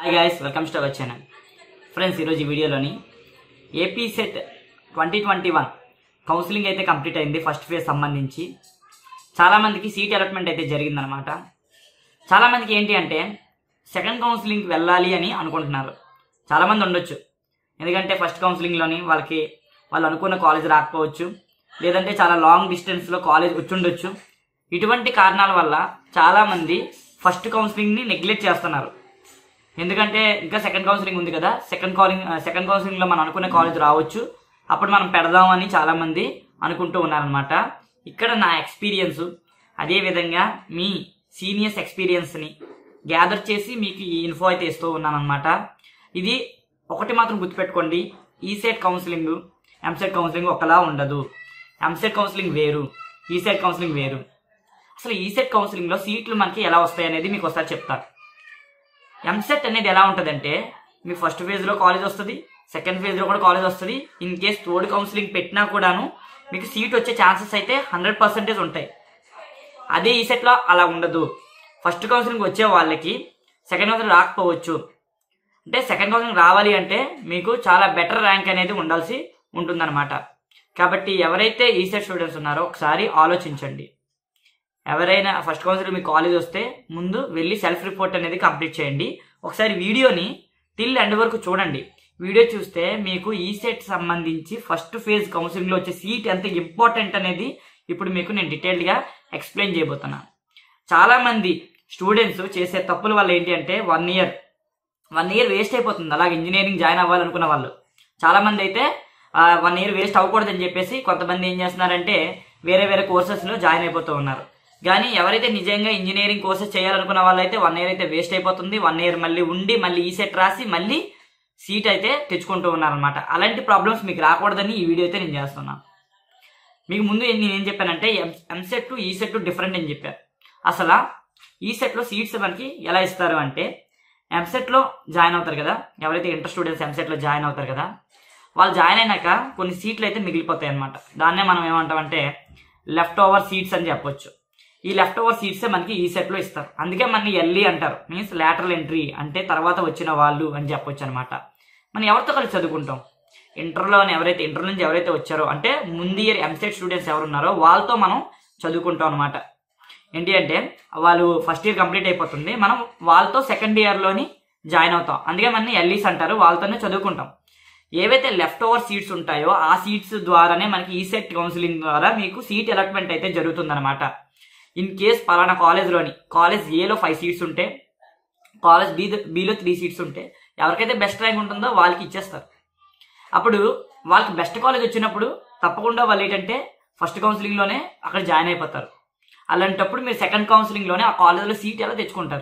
guys welcome to our channel friends ఈరోజు ఈ వీడియోలోని AP set twenty twenty one counselling అయితే కంప్లీట్ అయింది ఫస్ట్ ఫేజ్ సంబంధించి చాలామందికి సీట్ అలాట్మెంట్ అయితే జరిగిందనమాట చాలామందికి ఏంటి అంటే సెకండ్ కౌన్సిలింగ్కి వెళ్ళాలి అని అనుకుంటున్నారు చాలామంది ఉండొచ్చు ఎందుకంటే ఫస్ట్ కౌన్సిలింగ్లోని వాళ్ళకి వాళ్ళు అనుకున్న కాలేజ్ రాకపోవచ్చు లేదంటే చాలా లాంగ్ డిస్టెన్స్లో కాలేజ్ వచ్చి ఉండొచ్చు ఇటువంటి కారణాల వల్ల చాలామంది ఫస్ట్ కౌన్సిలింగ్ని నెగ్లెక్ట్ చేస్తున్నారు ఎందుకంటే ఇంకా సెకండ్ కౌన్సిలింగ్ ఉంది కదా సెకండ్ కాలింగ్ సెకండ్ కౌన్సిలింగ్లో మనం అనుకునే కాలేజ్ రావచ్చు అప్పుడు మనం పెడదామని చాలామంది అనుకుంటూ ఉన్నారనమాట ఇక్కడ నా ఎక్స్పీరియన్స్ అదేవిధంగా మీ సీనియర్స్ ఎక్స్పీరియన్స్ని గ్యాదర్ చేసి మీకు ఈ ఇన్ఫో అయితే ఇస్తూ ఉన్నానమాట ఇది ఒకటి మాత్రం గుర్తుపెట్టుకోండి ఈసెట్ కౌన్సిలింగ్ ఎంసెట్ కౌన్సిలింగ్ ఒకలా ఉండదు ఎంసెట్ కౌన్సిలింగ్ వేరు ఈసెట్ కౌన్సిలింగ్ వేరు అసలు ఈసెట్ కౌన్సిలింగ్లో సీట్లు మనకి ఎలా వస్తాయి అనేది మీకు ఒకసారి చెప్తాను ఎంసెట్ అనేది ఎలా ఉంటుందంటే మీకు ఫస్ట్ ఫేజ్లో కాలేజ్ వస్తుంది సెకండ్ ఫేజ్లో కూడా కాలేజ్ వస్తుంది ఇన్ కేస్ థర్డ్ కౌన్సిలింగ్ పెట్టినా కూడాను మీకు సీట్ వచ్చే ఛాన్సెస్ అయితే హండ్రెడ్ పర్సెంటేజ్ ఉంటాయి అదే ఈ సెట్లో అలా ఉండదు ఫస్ట్ కౌన్సిలింగ్ వచ్చే వాళ్ళకి సెకండ్ కౌన్సిలింగ్ రాకపోవచ్చు అంటే సెకండ్ కౌన్సిలింగ్ రావాలి అంటే మీకు చాలా బెటర్ ర్యాంక్ అనేది ఉండాల్సి ఉంటుందన్నమాట కాబట్టి ఎవరైతే ఈ సెట్ స్టూడెంట్స్ ఉన్నారో ఒకసారి ఆలోచించండి ఎవరైనా ఫస్ట్ కౌన్సిలింగ్ మీ కాలేజ్ వస్తే ముందు వెళ్ళి సెల్ఫ్ రిపోర్ట్ అనేది కంప్లీట్ చేయండి ఒకసారి వీడియోని టిల్ ఎండ్ వరకు చూడండి వీడియో చూస్తే మీకు ఈ సెట్ సంబంధించి ఫస్ట్ ఫేజ్ కౌన్సిలింగ్లో వచ్చే సీట్ ఎంత ఇంపార్టెంట్ అనేది ఇప్పుడు మీకు నేను డీటెయిల్డ్గా ఎక్స్ప్లెయిన్ చేయబోతున్నాను చాలామంది స్టూడెంట్స్ చేసే తప్పుల వల్ల ఏంటి అంటే one year one year waste అయిపోతుంది అలాగే ఇంజనీరింగ్ జాయిన్ అవ్వాలనుకున్న వాళ్ళు చాలామంది అయితే వన్ ఇయర్ వేస్ట్ అవ్వకూడదని చెప్పేసి కొంతమంది ఏం చేస్తున్నారంటే వేరే వేరే కోర్సెస్లో జాయిన్ అయిపోతూ ఉన్నారు కానీ ఎవరైతే నిజంగా ఇంజనీరింగ్ కోర్సెస్ చేయాలనుకున్న వాళ్ళైతే వన్ ఇయర్ అయితే వేస్ట్ అయిపోతుంది వన్ ఇయర్ మళ్ళీ ఉండి మళ్ళీ ఈ సెట్ రాసి మళ్ళీ సీట్ అయితే తెచ్చుకుంటూ ఉన్నారనమాట అలాంటి ప్రాబ్లమ్స్ మీకు రాకూడదని ఈ వీడియో అయితే నేను చేస్తున్నాను మీకు ముందు నేను ఏం చెప్పానంటే EAMCET to ECET different అని చెప్పాను అసలు ఈ సెట్లో సీట్స్ మనకి ఎలా ఇస్తారు అంటే ఎంసెట్లో జాయిన్ అవుతారు కదా ఎవరైతే ఇంటర్ స్టూడెంట్స్ ఎంసెట్లో జాయిన్ అవుతారు కదా వాళ్ళు జాయిన్ అయినాక కొన్ని సీట్లు అయితే మిగిలిపోతాయి అనమాట దాన్నే మనం ఏమంటామంటే లెఫ్ట్ ఓవర్ సీట్స్ అని చెప్పొచ్చు ఈ లెఫ్ట్ ఓవర్ సీట్సే మనకి ఈ సెట్లో ఇస్తారు అందుకే మనని ఎల్ఈ అంటారు మీన్స్ లాటరల్ ఎంట్రీ అంటే తర్వాత వచ్చిన వాళ్ళు అని చెప్పొచ్చు అనమాట మనం ఎవరితో కలిసి చదువుకుంటాం ఇంటర్లోని ఎవరైతే ఇంటర్ నుంచి ఎవరైతే వచ్చారో అంటే ముందు ఇయర్ ఎంసెట్ స్టూడెంట్స్ ఎవరు ఉన్నారో వాళ్ళతో మనం చదువుకుంటాం అనమాట ఏంటి అంటే వాళ్ళు ఫస్ట్ ఇయర్ కంప్లీట్ అయిపోతుంది మనం వాళ్ళతో సెకండ్ ఇయర్లోని జాయిన్ అవుతాం అందుకే మన ఎల్ఈస్ అంటారు వాళ్ళతోనే చదువుకుంటాం ఏవైతే లెఫ్ట్ ఓవర్ సీట్స్ ఉంటాయో ఆ సీట్స్ ద్వారానే మనకి ఈ సెట్ కౌన్సిలింగ్ ద్వారా మీకు సీట్ అలాట్మెంట్ అయితే జరుగుతుందన్నమాట ఇన్ కేస్ పలానా కాలేజ్లోని కాలేజ్ ఏలో ఫైవ్ సీట్స్ ఉంటే కాలేజ్ బి బిలో త్రీ సీట్స్ ఉంటే ఎవరికైతే బెస్ట్ ర్యాంక్ ఉంటుందో వాళ్ళకి ఇచ్చేస్తారు అప్పుడు వాళ్ళకి బెస్ట్ కాలేజ్ వచ్చినప్పుడు తప్పకుండా వాళ్ళు ఏంటంటే ఫస్ట్ కౌన్సిలింగ్లోనే అక్కడ జాయిన్ అయిపోతారు అలాంటప్పుడు మీరు సెకండ్ కౌన్సిలింగ్లోనే ఆ కాలేజ్లో సీట్ ఎలా తెచ్చుకుంటారు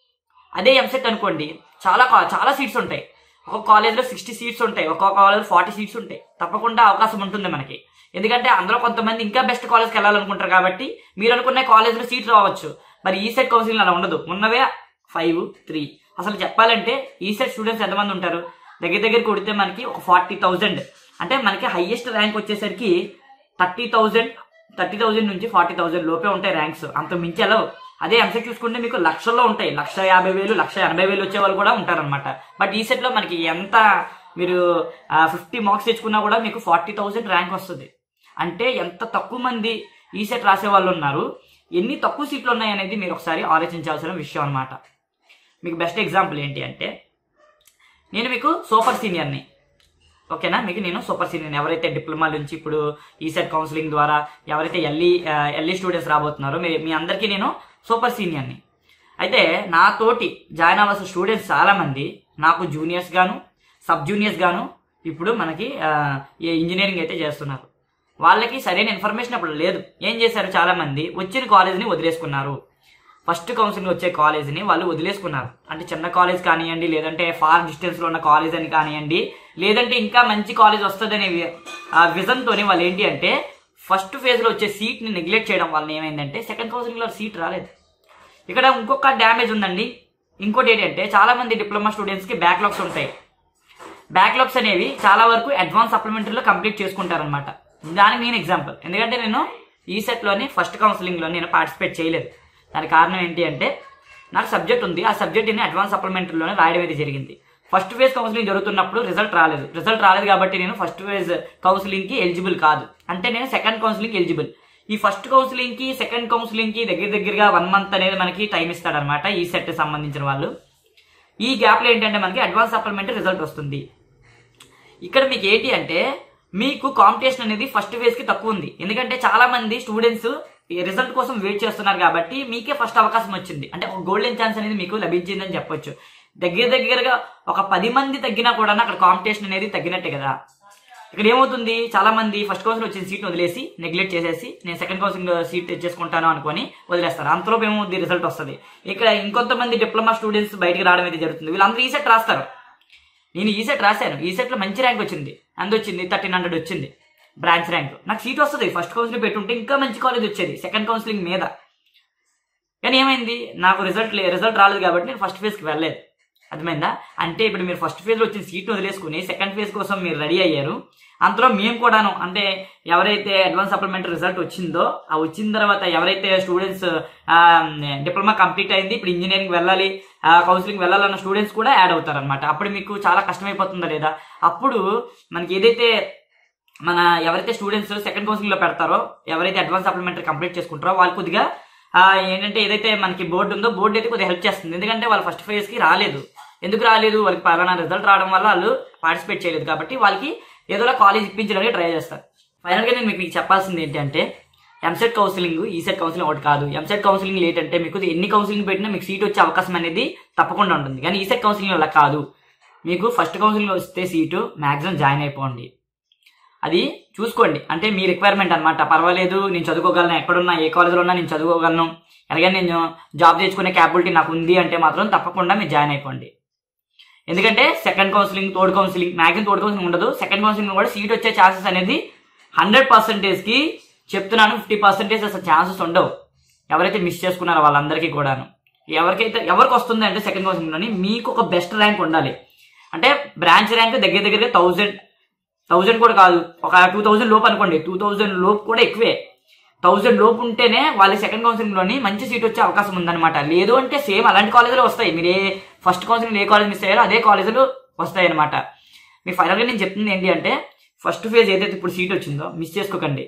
అదే ఎంసెట్ అనుకోండి చాలా చాలా సీట్స్ ఉంటాయి ఒక కాలేజ్లో సిక్స్టీ సీట్స్ ఉంటాయి ఒక్కొక్క కాలేజ్ ఫార్టీ సీట్స్ ఉంటాయి తప్పకుండా అవకాశం ఉంటుంది మనకి ఎందుకంటే అందులో కొంతమంది ఇంకా బెస్ట్ కాలేజ్కి వెళ్ళాలనుకుంటారు కాబట్టి మీరు అనుకున్న కాలేజ్లో సీట్ రావచ్చు మరి ఈ సెట్ కౌన్సిలింగ్ అలా ఉండదు ఉన్నవే ఫైవ్ త్రీ అసలు చెప్పాలంటే ఈ సెట్ స్టూడెంట్స్ ఎంతమంది ఉంటారు దగ్గర దగ్గర కొడితే మనకి ఒక ఫార్టీ థౌజండ్ అంటే మనకి హైయెస్ట్ ర్యాంక్ వచ్చేసరికి థర్టీ థౌజండ్ థర్టీ థౌజండ్ నుంచి ఫార్టీ థౌజండ్ లోపే ఉంటాయి ర్యాంక్స్ అంత మించి ఎలా అదే ఎంసెట్ చూసుకుంటే మీకు లక్షల్లో ఉంటాయి లక్ష యాభై వేలు లక్ష ఎనభై వేలు వచ్చే వాళ్ళు కూడా ఉంటారనమాట బట్ ఈ సెట్లో మనకి ఎంత మీరు ఫిఫ్టీ మార్క్స్ తెచ్చుకున్నా కూడా మీకు ఫార్టీ థౌజండ్ ర్యాంక్ వస్తుంది అంటే ఎంత తక్కువ మంది ఈ సెట్ రాసే వాళ్ళు ఉన్నారు ఎన్ని తక్కువ సీట్లు ఉన్నాయి అనేది మీరు ఒకసారి ఆలోచించాల్సిన విషయం అనమాట మీకు బెస్ట్ ఎగ్జాంపుల్ ఏంటి అంటే నేను మీకు సూపర్ సీనియర్ని ఓకేనా మీకు నేను సూపర్ సీనియర్ ఎవరైతే డిప్లొమా నుంచి ఇప్పుడు ఈసెట్ కౌన్సిలింగ్ ద్వారా ఎవరైతే ఎల్ఈ ఎల్ఈ స్టూడెంట్స్ రాబోతున్నారో మీ మీ అందరికీ నేను సూపర్ సీనియర్ని అయితే నాతోటి జాయిన్ అవ్వాల్సిన స్టూడెంట్స్ చాలామంది నాకు జూనియర్స్ గాను సబ్ జూనియర్స్ గాను ఇప్పుడు మనకి ఇంజనీరింగ్ అయితే చేస్తున్నారు వాళ్ళకి సరైన ఇన్ఫర్మేషన్ అప్పుడు లేదు ఏం చేశారు చాలామంది వచ్చిన కాలేజ్ని వదిలేసుకున్నారు ఫస్ట్ కౌన్సిలింగ్ వచ్చే కాలేజ్ని వాళ్ళు వదిలేసుకున్నారు అంటే చిన్న కాలేజ్ కానివ్వండి లేదంటే ఫార్ డిస్టెన్స్లో ఉన్న కాలేజ్ అని కానివ్వండి లేదంటే ఇంకా మంచి కాలేజ్ వస్తుందనే విజన్తో వాళ్ళు ఏంటి అంటే ఫస్ట్ ఫేజ్లో వచ్చే సీట్ని నెగ్లెక్ట్ చేయడం వల్ల ఏమైందంటే సెకండ్ కౌన్సిలింగ్లో సీట్ రాలేదు ఇక్కడ ఇంకొక డ్యామేజ్ ఉందండి ఇంకోటి ఏంటంటే చాలామంది డిప్లొమా స్టూడెంట్స్కి బ్యాక్లాగ్స్ ఉంటాయి బ్యాక్లాగ్స్ అనేవి చాలా వరకు అడ్వాన్స్ సప్లిమెంటరీలో కంప్లీట్ చేసుకుంటారనమాట దానికి నేను ఎగ్జాంపుల్ ఎందుకంటే నేను ఈ సెట్లోని ఫస్ట్ కౌన్సిలింగ్లో నేను పార్టిసిపేట్ చేయలేదు దానికి కారణం ఏంటి అంటే నాకు సబ్జెక్ట్ ఉంది ఆ సబ్జెక్ట్ ని అడ్వాన్స్ సప్లిమెంటరీలోనే రాయడం అయితే జరిగింది ఫస్ట్ ఫేజ్ కౌన్సిలింగ్ జరుగుతున్నప్పుడు రిజల్ట్ రాలేదు రిజల్ట్ రాలేదు కాబట్టి నేను ఫస్ట్ ఫేజ్ కౌన్సిలింగ్ కి ఎలిజిబుల్ కాదు అంటే నేను సెకండ్ కౌన్సిలింగ్ ఎలిజిబుల్ ఈ ఫస్ట్ కౌన్సిలింగ్ కి సెకండ్ కౌన్సిలింగ్ కి దగ్గర దగ్గరగా వన్ మంత్ అనేది మనకి టైం ఇస్తాడనమాట ఈ సెట్ సంబంధించిన వాళ్ళు ఈ గ్యాప్ లో ఏంటంటే మనకి అడ్వాన్స్ సప్లిమెంటరీ రిజల్ట్ వస్తుంది ఇక్కడ మీకు ఏంటి అంటే మీకు కాంపిటీషన్ అనేది ఫస్ట్ ఫేజ్ కి తక్కువ ఉంది ఎందుకంటే చాలా మంది స్టూడెంట్స్ రిజల్ట్ కోసం వెయిట్ చేస్తున్నారు కాబట్టి మీకే ఫస్ట్ అవకాశం వచ్చింది అంటే ఒక గోల్డెన్ ఛాన్స్ అనేది మీకు లభించిందని చెప్పొచ్చు దగ్గర దగ్గరగా ఒక పది మంది తగ్గినా కూడా అక్కడ కాంపిటీషన్ అనేది తగ్గినట్టే కదా ఇక్కడ ఏమవుతుంది చాలా మంది ఫస్ట్ కౌన్సిల్ వచ్చిన సీట్ వదిలేసి నెగ్లెక్ట్ చేసేసి నేను సెకండ్ కౌన్సిల్ సీట్ తెచ్చేసుకుంటాను అనుకొని వదిలేస్తారు అంతలోపు ఏమవుతుంది రిజల్ట్ వస్తుంది ఇక్కడ ఇంకొంతమంది డిప్లొమా స్టూడెంట్స్ బయటికి రావడం అయితే జరుగుతుంది వీళ్ళందరూ ఈ సెట్ రాస్తారు నేను ఈ సెట్ రాశాను ఈ సెట్ లో మంచి ర్యాంక్ వచ్చింది అంత వచ్చింది థర్టీన్ హండ్రెడ్ వచ్చింది బ్రాంచ్ ర్యాంక్ నాకు సీట్ వస్తుంది ఫస్ట్ కౌన్సిలింగ్ పెట్టుంటే ఇంకా మంచి కాలేజ్ వచ్చేది సెకండ్ కౌన్సిలింగ్ మీద కానీ ఏమైంది నాకు రిజల్ట్ రిజల్ట్ రాలేదు కాబట్టి నేను ఫస్ట్ ఫేజ్కి వెళ్ళలేదు అర్థమైందా అంటే ఇప్పుడు మీరు ఫస్ట్ ఫేజ్లో వచ్చిన సీట్ వదిలేసుకుని సెకండ్ ఫేజ్ కోసం మీరు రెడీ అయ్యారు అంతలో మేము కూడాను అంటే ఎవరైతే అడ్వాన్స్ సప్లిమెంటరీ రిజల్ట్ వచ్చిందో ఆ వచ్చిన తర్వాత ఎవరైతే స్టూడెంట్స్ డిప్లొమా కంప్లీట్ అయింది ఇప్పుడు ఇంజనీరింగ్ వెళ్ళాలి కౌన్సిలింగ్ వెళ్ళాలన్న స్టూడెంట్స్ కూడా యాడ్ అవుతారు అనమాట అప్పుడు మీకు చాలా కష్టమైపోతుందా లేదా అప్పుడు మనకి ఏదైతే మన ఎవరైతే స్టూడెంట్స్ సెకండ్ కౌన్సిలింగ్ లో పెడతారో ఎవరైతే అడ్వాన్స్ సప్లిమెంటరీ కంప్లీట్ చేసుకుంటారో వాళ్ళు కొద్దిగా ఆ, ఏంటంటే ఏదైతే మనకి బోర్డు ఉందో బోర్డు అయితే కొద్దిగా హెల్ప్ చేస్తుంది ఎందుకంటే వాళ్ళు ఫస్ట్ ఫేజ్ కి రాలేదు ఎందుకు రాలేదు వాళ్ళకి పలానా రిజల్ట్ రావడం వల్ల వాళ్ళు పార్టిసిపేట్ చేయలేదు కాబట్టి వాళ్ళకి ఏదోలా కాలేజ్ ఇప్పించడానికి ట్రై చేస్తారు ఫైనల్ గా నేను మీకు మీకు చెప్పాల్సింది ఏంటంటే ఎంసెట్ కౌన్సిలింగ్ ఈసెట్ కౌన్సిలింగ్ ఒకటి కాదు ఎంసెట్ కౌన్సిలింగ్ ఏంటంటే మీకు ఎన్ని కౌన్సిలింగ్ పెట్టినా మీకు సీట్ వచ్చే అవకాశం అనేది తప్పకుండా ఉంటుంది కానీ ఈసెట్ కౌన్సిలింగ్ అలా కాదు మీకు ఫస్ట్ కౌన్సిలింగ్ వస్తే సీటు మాక్సిమం జాయిన్ అయిపోండి అది చూసుకోండి అంటే మీ రిక్వైర్మెంట్ అనమాట పర్వాలేదు నేను చదువుకోగలను ఎక్కడున్నా ఏ కాలేజీలో ఉన్నా నేను చదువుకోగలను అలాగే నేను జాబ్ తెచ్చుకునే క్యాపబిలిటీ నాకు ఉంది అంటే మాత్రం తప్పకుండా మీరు జాయిన్ అయిపోండి ఎందుకంటే second counselling third counselling maximum third counselling ఉండదు సెకండ్ కౌన్సిలింగ్ కూడా సీట్ వచ్చే ఛాన్సెస్ అనేది హండ్రెడ్ పర్సెంటేజ్ కి చెప్తున్నాను ఫిఫ్టీ పర్సెంటేజ్ అసలు ఛాన్సెస్ ఉండవు ఎవరైతే మిస్ చేసుకున్నారో వాళ్ళందరికీ కూడాను ఎవరికైతే ఎవరికి వస్తుంది అంటే సెకండ్ కౌన్సిలింగ్లోని మీకు ఒక బెస్ట్ ర్యాంక్ ఉండాలి అంటే బ్రాంచ్ ర్యాంక్ దగ్గర దగ్గరగా థౌజండ్ థౌజండ్ కూడా కాదు ఒక టూ థౌజండ్ లోపు అనుకోండి టూ థౌజండ్ లోపు కూడా ఎక్కువే థౌజండ్ లోపు ఉంటేనే వాళ్ళ సెకండ్ కౌన్సిలింగ్ లోని మంచి సీట్ వచ్చే అవకాశం ఉందన్నమాట లేదు అంటే సేమ్ అలాంటి కాలేజీలు వస్తాయి మీరు ఏ ఫస్ట్ కౌన్సిలింగ్ ఏ కాలేజ్ మిస్ అయ్యారో అదే కాలేజీలు వస్తాయి అనమాట మీకు ఫైనల్గా నేను చెప్తుంది ఏంటి అంటే ఫస్ట్ ఫేజ్ ఏదైతే ఇప్పుడు సీట్ వచ్చిందో మిస్ చేసుకోకండి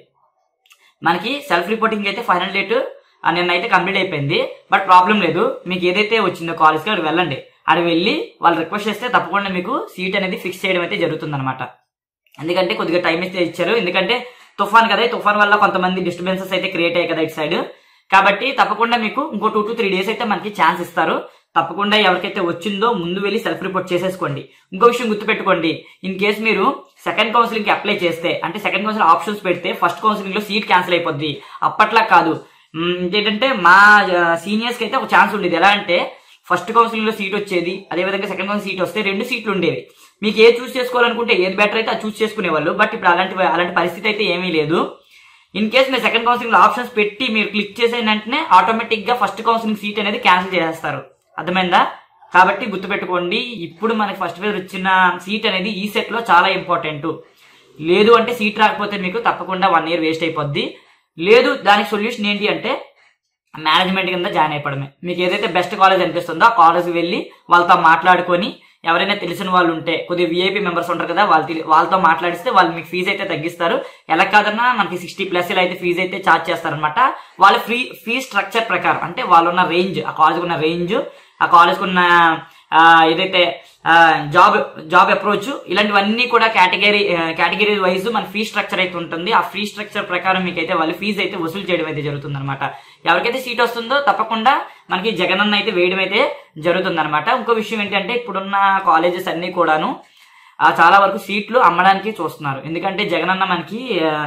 మనకి సెల్ఫ్ రిపోర్టింగ్ అయితే ఫైనల్ డేట్ నిన్న అయితే కంప్లీట్ అయిపోయింది బట్ ప్రాబ్లం లేదు మీకు ఏదైతే వచ్చిందో కాలేజ్కి అక్కడ వెళ్ళండి అక్కడ వెళ్ళి వాళ్ళు రిక్వెస్ట్ చేస్తే తప్పకుండా మీకు సీట్ అనేది ఫిక్స్ చేయడం అయితే జరుగుతుంది ఎందుకంటే కొద్దిగా టైం అయితే ఇచ్చారు ఎందుకంటే తుఫాన్ కదా ఈ తుఫాన్ వల్ల కొంతమంది డిస్టర్బెన్సెస్ అయితే క్రియేట్ అయ్యాయి కదా ఇటు సైడ్ కాబట్టి తప్పకుండా మీకు ఇంకో టూ టు త్రీ డేస్ అయితే మనకి ఛాన్స్ ఇస్తారు తప్పకుండా ఎవరికైతే వచ్చిందో ముందు వెళ్ళి సెల్ఫ్ రిపోర్ట్ చేసేసుకోండి ఇంకో విషయం గుర్తుపెట్టుకోండి ఇన్ కేస్ మీరు సెకండ్ కౌన్సిలింగ్ కి అప్లై చేస్తే అంటే సెకండ్ కౌన్సిల్ ఆప్షన్స్ పెడితే ఫస్ట్ కౌన్సిలింగ్ లో సీట్ క్యాన్సిల్ అయిపోద్ది అప్పట్లా కాదు మ్, ఏంటంటే మా సీనియర్స్ కి అయితే ఒక ఛాన్స్ ఉండేది ఎలా అంటే ఫస్ట్ కౌన్సిలింగ్ లో సీట్ వచ్చేది అదే విధంగా సెకండ్ కౌన్సిల్ సీట్ వస్తే రెండు సీట్లు ఉండేవి మీకు ఏది చూస్ చేసుకోవాలనుకుంటే ఏది బెటర్ అయితే అది చూస్ చేసుకునేవాళ్ళు బట్ ఇప్పుడు అలాంటి అలాంటి పరిస్థితి అయితే ఏమీ లేదు ఇన్ కేస్ మీరు సెకండ్ కౌన్సిలింగ్ లో ఆప్షన్స్ పెట్టి మీరు క్లిక్ చేసిన వెంటనే ఆటోమేటిక్ గా ఫస్ట్ కౌన్సిలింగ్ సీట్ అనేది క్యాన్సిల్ చేసేస్తారు అర్థమైందా కాబట్టి గుర్తుపెట్టుకోండి ఇప్పుడు మనకి ఫస్ట్ ఫేజ్ వచ్చిన సీట్ అనేది ఈ సెట్ లో చాలా ఇంపార్టెంట్ లేదు అంటే సీట్ రాకపోతే మీకు తప్పకుండా వన్ ఇయర్ వేస్ట్ అయిపోద్ది లేదు దానికి సొల్యూషన్ ఏంటి అంటే మేనేజ్మెంట్ కింద జాయిన్ అయిపోవడమే మీకు ఏదైతే బెస్ట్ కాలేజ్ అనిపిస్తుందో ఆ కాలేజ్ వెళ్ళి వాళ్ళతో మాట్లాడుకొని ఎవరైనా తెలిసిన వాళ్ళు ఉంటే కొద్దిగా విఐపి మెంబర్స్ ఉంటారు కదా వాళ్ళ వాళ్ళతో మాట్లాడిస్తే వాళ్ళు మీకు ఫీజు అయితే తగ్గిస్తారు ఎలా కాదన్నా మనకి సిక్స్టీ ప్లస్ ఇలా అయితే ఫీజు అయితే ఛార్జ్ చేస్తారనమాట వాళ్ళ ఫ్రీ ఫీ స్ట్రక్చర్ ప్రకారం అంటే వాళ్ళు ఉన్న రేంజ్ ఆ కాలేజ్ ఉన్న రేంజ్ ఆ కాలేజ్ ఉన్న ఆ, ఏదైతే జాబ్ జాబ్ అప్రోచ్ ఇలాంటివన్నీ కూడా కేటగిరీ కేటగిరీ వైజ్ మన ఫీ స్ట్రక్చర్ అయితే ఉంటుంది ఆ ఫీ స్ట్రక్చర్ ప్రకారం మీకు అయితే వాళ్ళు ఫీజు అయితే వసూలు చేయడం అయితే జరుగుతుంది అనమాట ఎవరికైతే సీట్ వస్తుందో తప్పకుండా మనకి జగనన్న అయితే వేయడం అయితే జరుగుతుంది అనమాట ఇంకో విషయం ఏంటంటే ఇప్పుడున్న కాలేజెస్ అన్ని కూడాను ఆ, చాలా వరకు సీట్లు అమ్మడానికి చూస్తున్నారు ఎందుకంటే జగనన్న మనకి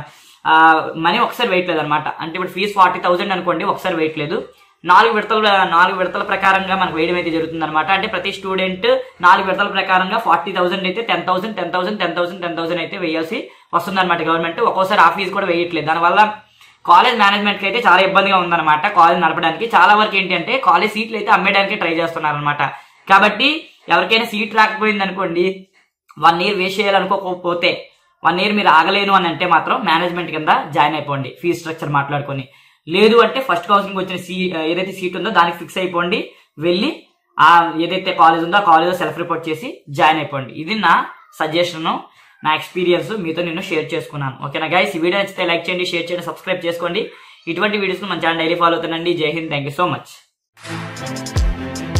మనీ ఒకసారి వేయట్లేదు అనమాట అంటే ఇప్పుడు ఫీజు ఫార్టీ థౌసండ్ అనుకోండి ఒకసారి వేయట్లేదు నాలుగు విడతల నాలుగు విడతల ప్రకారంగా మనకు వేయడం అయితే జరుగుతుంది అనమాట అంటే ప్రతి స్టూడెంట్ నాలుగు విడతల ప్రకారంగా ఫార్టీ థౌసండ్ అయితే ten thousand ten thousand ten thousand ten thousand అయితే వేయాల్సి వస్తుంది అనమాట గవర్నమెంట్ ఒక్కోసారి ఆ ఫీజు కూడా వేయట్లేదు దానివల్ల కాలేజ్ మేనేజ్మెంట్ కి అయితే చాలా ఇబ్బందిగా ఉందన్నమాట కాలేజ్ నడపడానికి చాలా వరకు ఏంటంటే కాలేజ్ సీట్లు అయితే అమ్మేయడానికి ట్రై చేస్తున్నారు అనమాట కాబట్టి ఎవరికైనా సీట్ రాకపోయింది అనుకోండి వన్ ఇయర్ వేస్ట్ చేయాలనుకోకపోతే వన్ ఇయర్ మీరు ఆగలేను అని అంటే మాత్రం మేనేజ్మెంట్ కింద జాయిన్ అయిపోండి ఫీ స్ట్రక్చర్ మాట్లాడుకొని లేదు అంటే ఫస్ట్ కౌన్సిలింగ్ వచ్చిన సీ ఏదైతే సీట్ ఉందో దానికి ఫిక్స్ అయిపోండి వెళ్ళి ఆ ఏదైతే కాలేజ్ ఉందో ఆ కాలేజ్ సెల్ఫ్ రిపోర్ట్ చేసి జాయిన్ అయిపోండి ఇది నా సజెషన్ నా ఎక్స్పీరియన్స్ మీతో నేను షేర్ చేసుకున్నాను ఓకేనా గైస్ ఈ వీడియో నచ్చితే లైక్ చేయండి షేర్ చేయండి సబ్స్క్రైబ్ చేసుకోండి ఇటువంటి వీడియోస్ మన ఛానల్ డైలీ ఫాలో అవుతానండి Jai Hind thank you so much